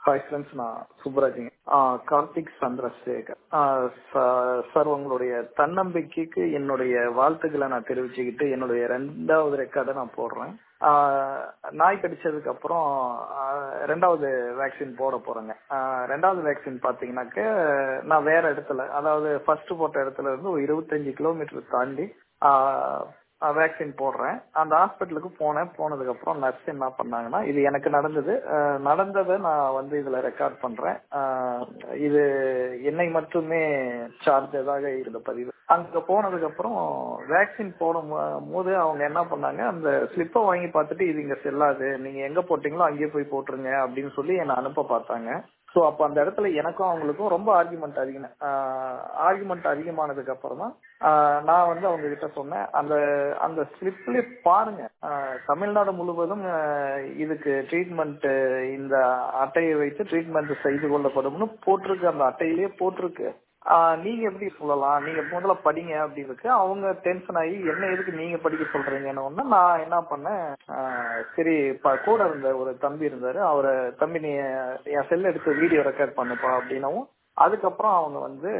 hi friends நான் சுப்ராஜிங்க Karthik Chandrasekhar sir உங்களுடைய தன்னம்பிக்கைக்கு என்னுடைய வாழ்த்துக்களை நான் தெரிவிச்சுக்கிட்டு என்னுடைய ரெண்டாவது ரெக்கார்டை நான் போடுறேன் நாய் கடிச்சதுக்கு அப்புறம் ரெண்டாவது வேக்சின் போட போறேங்க ரெண்டாவது வேக்சின் பாத்தீங்கன்னாக்க நான் வேற இடத்துல அதாவது ஃபர்ஸ்ட் போட்ட இடத்துல இருந்து ஒரு இருபத்தஞ்சு கிலோமீட்டர் தாண்டி வேக்சின் போடுறேன் அந்த ஹாஸ்பிட்டலுக்கு போனேன் போனதுக்கு அப்புறம் நர்ஸ் என்ன பண்ணாங்கன்னா இது எனக்கு நடந்தது நடந்ததை நான் வந்து இதுல ரெக்கார்ட் பண்றேன் இது என்னை மட்டுமே சார்ந்ததாக இருந்த பதிவு அங்க போனதுக்கு அப்புறம் வேக்சின் போடும் போது அவங்க என்ன பண்ணாங்க அந்த ஸ்லிப்பை வாங்கி பார்த்துட்டு இது இங்க செல்லாது நீங்க எங்க போட்டீங்களோ அங்கேயே போய் போட்டுருங்க அப்படின்னு சொல்லி என்னை அனுப்ப பார்த்தாங்க ஸோ அப்போ அந்த இடத்துல எனக்கும் அவங்களுக்கும் ரொம்ப ஆர்குமெண்ட் அதிகம் ஆர்குமெண்ட் அதிகமானதுக்கு அப்புறம் தான் நான் வந்து அவங்க கிட்ட சொன்னேன் அந்த அந்த ஸ்லிப்ல பாருங்க தமிழ்நாடு முழுவதும் இதுக்கு ட்ரீட்மெண்ட் இந்த அட்டையை வைத்து ட்ரீட்மெண்ட் செய்து கொள்ளப்படும்னு போட்டிருக்கு அந்த அட்டையிலேயே போட்டிருக்கு நீங்க எப்படி சொல்லலாம் நீங்க முதல்ல படிங்க அப்படி இருக்கு அவங்க டென்ஷன் ஆகி என்ன எதுக்கு நீங்க படிக்க சொல்றீங்கன்னு நான் என்ன பண்ணேன் சரி கூட இருந்த ஒரு தம்பி இருந்தாரு அவரை தம்பி நீ என் செல் எடுத்து வீடியோ ரெக்கார்ட் பண்ணுப்பா அப்படின்னவும் அதுக்கப்புறம் அவங்க வந்து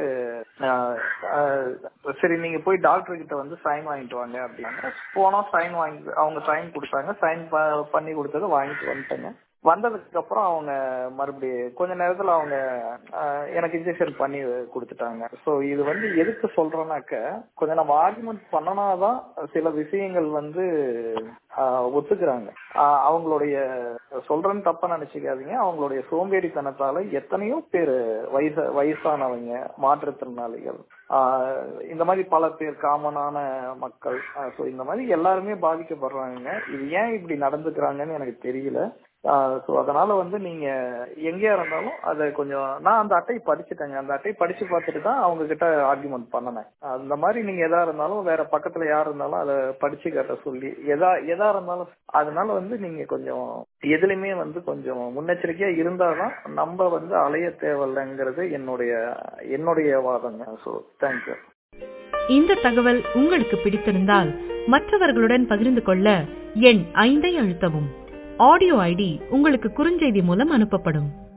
சரி நீங்க போய் டாக்டர் கிட்ட வந்து சைன் வாங்கிட்டு வாங்க அப்படின்னாங்க போனா சைன் வாங்கி அவங்க சைன் கொடுத்தாங்க சைன் பண்ணி கொடுத்ததை வாங்கிட்டு வந்துட்டேங்க வந்ததுக்கு அப்புறம் அவங்க மறுபடியும் கொஞ்ச நேரத்துல அவங்க எனக்கு இன்ஜெக்ஷன் பண்ணி கொடுத்துட்டாங்க ஸோ இது வந்து எதுக்கு சொல்றேன்னாக்க கொஞ்சம் நம்ம ஆர்குமெண்ட் பண்ணனாதான் சில விஷயங்கள் வந்து ஒத்துக்கிறாங்க அவங்களுடைய சொல்றேன்னு தப்பா நினைச்சுக்காதீங்க அவங்களுடைய சோம்பேறித்தனத்தால எத்தனையோ பேர் வயசு வயசானவங்க மாற்றுத்திறனாளிகள் இந்த மாதிரி பல பேர் காமனான மக்கள் ஸோ இந்த மாதிரி எல்லாருமே பாதிக்கப்படுறாங்க இது ஏன் இப்படி நடந்துக்கிறாங்கன்னு எனக்கு தெரியல ஸோ அதனால வந்து நீங்க எங்கேயா இருந்தாலும் அதை கொஞ்சம் நான் அந்த அட்டை படிச்சுட்டேங்க அந்த அட்டை படிச்சு பார்த்துட்டு தான் அவங்க கிட்ட ஆர்குமெண்ட் பண்ணினேன் அந்த மாதிரி நீங்க எதா இருந்தாலும் வேற பக்கத்துல யார் இருந்தாலும் அதை படிச்சு காட்ட சொல்லி எதா எதா இருந்தாலும் அதனால வந்து நீங்க கொஞ்சம் எதுலையுமே வந்து கொஞ்சம் முன்னெச்சரிக்கையா இருந்தாதான் நம்ம வந்து அலைய தேவையில்லைங்கிறது என்னுடைய என்னுடைய வாதங்க ஸோ தேங்க்யூ இந்த தகவல் உங்களுக்கு பிடித்திருந்தால் மற்றவர்களுடன் பகிர்ந்து கொள்ள எண் ஐந்தை அழுத்தவும் ஆடியோ ஐடி உங்களுக்கு குறுஞ்செய்தி மூலம் அனுப்பப்படும்